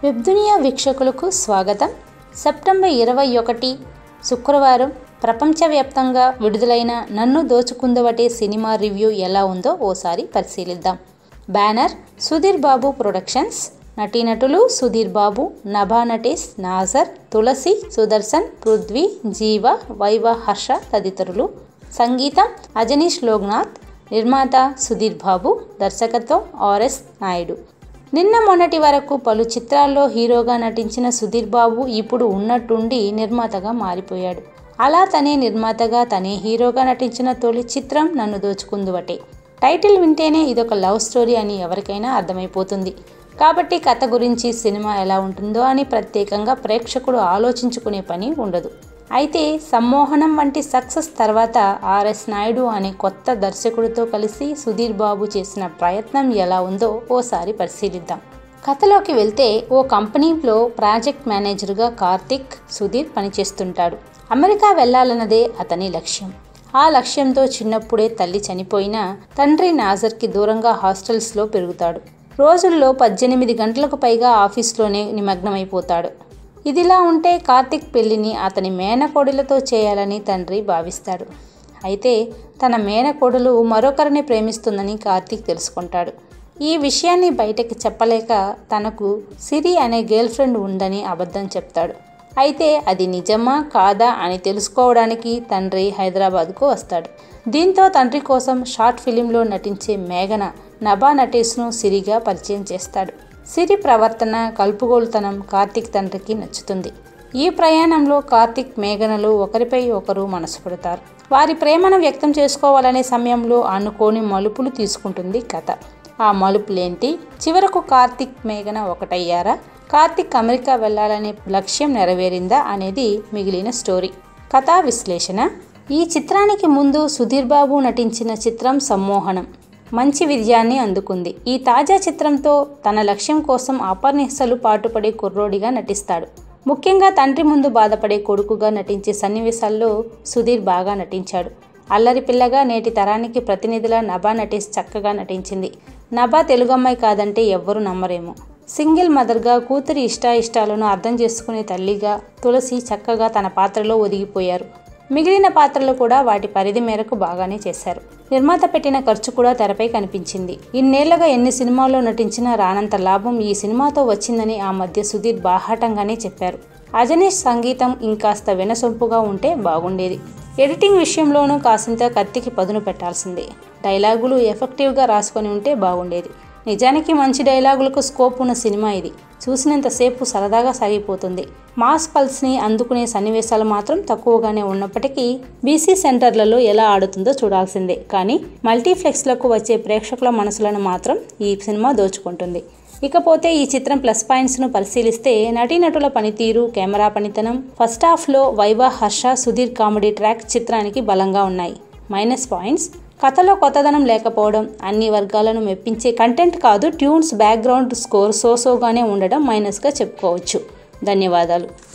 వెబ్దునియా వీక్షకులకు స్వాగతం సెప్టెంబర్ ఇరవై ఒకటి శుక్రవారం ప్రపంచవ్యాప్తంగా విడుదలైన నన్ను దోచుకుందవటే సినిమా రివ్యూ ఎలా ఉందో ఓసారి పరిశీలిద్దాం బ్యానర్ సుధీర్ బాబు ప్రొడక్షన్స్ నటీనటులు సుధీర్ బాబు నభా నటేష్ నాజర్ తులసి సుదర్శన్ పృథ్వీ జీవ వైవ హర్ష తదితరులు సంగీతం అజనీష్ లోక్నాథ్ నిర్మాత సుధీర్ బాబు దర్శకత్వం ఆర్ఎస్ నాయుడు నిన్న మొన్నటి వరకు పలు చిత్రాల్లో హీరోగా నటించిన సుధీర్ బాబు ఇప్పుడు ఉన్నట్టుండి నిర్మాతగా మారిపోయాడు అలా తనే నిర్మాతగా తనే హీరోగా నటించిన తొలి చిత్రం నన్ను దోచుకుందువటే టైటిల్ వింటేనే ఇదొక లవ్ స్టోరీ అని ఎవరికైనా అర్థమైపోతుంది కాబట్టి కథ గురించి సినిమా ఎలా ఉంటుందో అని ప్రత్యేకంగా ప్రేక్షకుడు ఆలోచించుకునే పని ఉండదు అయితే సమ్మోహనం వంటి సక్సెస్ తర్వాత ఆర్ఎస్ నాయుడు అనే కొత్త దర్శకుడితో కలిసి సుధీర్ బాబు చేసిన ప్రయత్నం ఎలా ఉందో ఓసారి పరిశీలిద్దాం కథలోకి వెళ్తే ఓ కంపెనీలో ప్రాజెక్ట్ మేనేజర్గా కార్తిక్ సుధీర్ పనిచేస్తుంటాడు అమెరికా వెళ్లాలన్నదే అతని లక్ష్యం ఆ లక్ష్యంతో చిన్నప్పుడే తల్లి చనిపోయినా తండ్రి నాజర్కి దూరంగా హాస్టల్స్లో పెరుగుతాడు రోజుల్లో పద్దెనిమిది గంటలకు పైగా ఆఫీస్లోనే నిమగ్నమైపోతాడు ఇదిలా ఉంటే కార్తిక్ పెళ్లిని అతని మేనకోడలతో చేయాలని తండ్రి భావిస్తాడు అయితే తన మేనకోడలు మరొకరిని ప్రేమిస్తుందని కార్తిక్ తెలుసుకుంటాడు ఈ విషయాన్ని బయటకి చెప్పలేక తనకు సిరి అనే గర్ల్ ఫ్రెండ్ ఉందని అబద్ధం చెప్తాడు అయితే అది నిజమా కాదా అని తెలుసుకోవడానికి తండ్రి హైదరాబాద్కు వస్తాడు దీంతో తండ్రి కోసం షార్ట్ ఫిలింలో నటించే మేఘన నభా నటేష్ను సిరిగా పరిచయం చేస్తాడు సిరి ప్రవర్తన కలుపుగోలుతనం కార్తిక్ తండ్రికి నచ్చుతుంది ఈ ప్రయాణంలో కార్తిక్ మేఘనలు ఒకరిపై ఒకరు మనసు పెడతారు వారి ప్రేమను వ్యక్తం చేసుకోవాలనే సమయంలో అనుకోని మలుపులు తీసుకుంటుంది కథ ఆ మలుపులేంటి చివరకు కార్తిక్ మేఘన ఒకటయ్యారా కార్తిక్ అమెరికా వెళ్ళాలనే లక్ష్యం నెరవేరిందా అనేది మిగిలిన స్టోరీ కథా విశ్లేషణ ఈ చిత్రానికి ముందు సుధీర్ బాబు నటించిన చిత్రం సమ్మోహనం మంచి విజయాన్ని అందుకుంది ఈ తాజా చిత్రంతో తన లక్ష్యం కోసం అపర్నిహసలు పాటుపడే కుర్రోడిగా నటిస్తాడు ముఖ్యంగా తండ్రి ముందు బాధపడే కొడుకుగా నటించే సన్నివేశాల్లో సుధీర్ బాగా నటించాడు అల్లరి పిల్లగా నేటి తరానికి ప్రతినిధిలా నభా నటేష్ చక్కగా నటించింది నభా తెలుగమ్మాయి కాదంటే ఎవ్వరూ నమ్మరేమో సింగిల్ మదర్గా కూతురి ఇష్టాయిష్టాలను అర్థం చేసుకునే తల్లిగా తులసి చక్కగా తన పాత్రలో ఒదిగిపోయారు మిగిలిన పాత్రలు కూడా వాటి పరిధి మేరకు బాగానే చేశారు నిర్మాత పెట్టిన ఖర్చు కూడా తెరపై కనిపించింది ఇన్నేళ్లుగా ఎన్ని సినిమాల్లో నటించినా రానంత లాభం ఈ సినిమాతో వచ్చిందని ఆ మధ్య సుధీర్ బాహాటంగానే చెప్పారు అజనీష్ సంగీతం ఇంకాస్త వినసొంపుగా ఉంటే బాగుండేది ఎడిటింగ్ విషయంలోనూ కాసింత కత్తికి పదును పెట్టాల్సిందే డైలాగులు ఎఫెక్టివ్గా రాసుకొని ఉంటే బాగుండేది నిజానికి మంచి డైలాగులకు స్కోప్ ఉన్న సినిమా ఇది చూసినంతసేపు సరదాగా సాగిపోతుంది మాస్ పల్స్ని అందుకునే సన్నివేశాలు మాత్రం తక్కువగానే ఉన్నప్పటికీ బీసీ సెంటర్లలో ఎలా ఆడుతుందో చూడాల్సిందే కానీ మల్టీప్లెక్స్లకు వచ్చే ప్రేక్షకుల మనసులను మాత్రం ఈ సినిమా దోచుకుంటుంది ఇకపోతే ఈ చిత్రం ప్లస్ పాయింట్స్ను పరిశీలిస్తే నటీనటుల పనితీరు కెమెరా పనితనం ఫస్ట్ హాఫ్లో వైవా హర్ష సుధీర్ కామెడీ ట్రాక్ చిత్రానికి బలంగా ఉన్నాయి మైనస్ పాయింట్స్ కథలో కొత్తదనం లేకపోవడం అన్ని వర్గాలను మెప్పించే కంటెంట్ కాదు ట్యూన్స్ బ్యాక్గ్రౌండ్ స్కోర్ సోసోగానే ఉండడం మైనస్గా చెప్పుకోవచ్చు ధన్యవాదాలు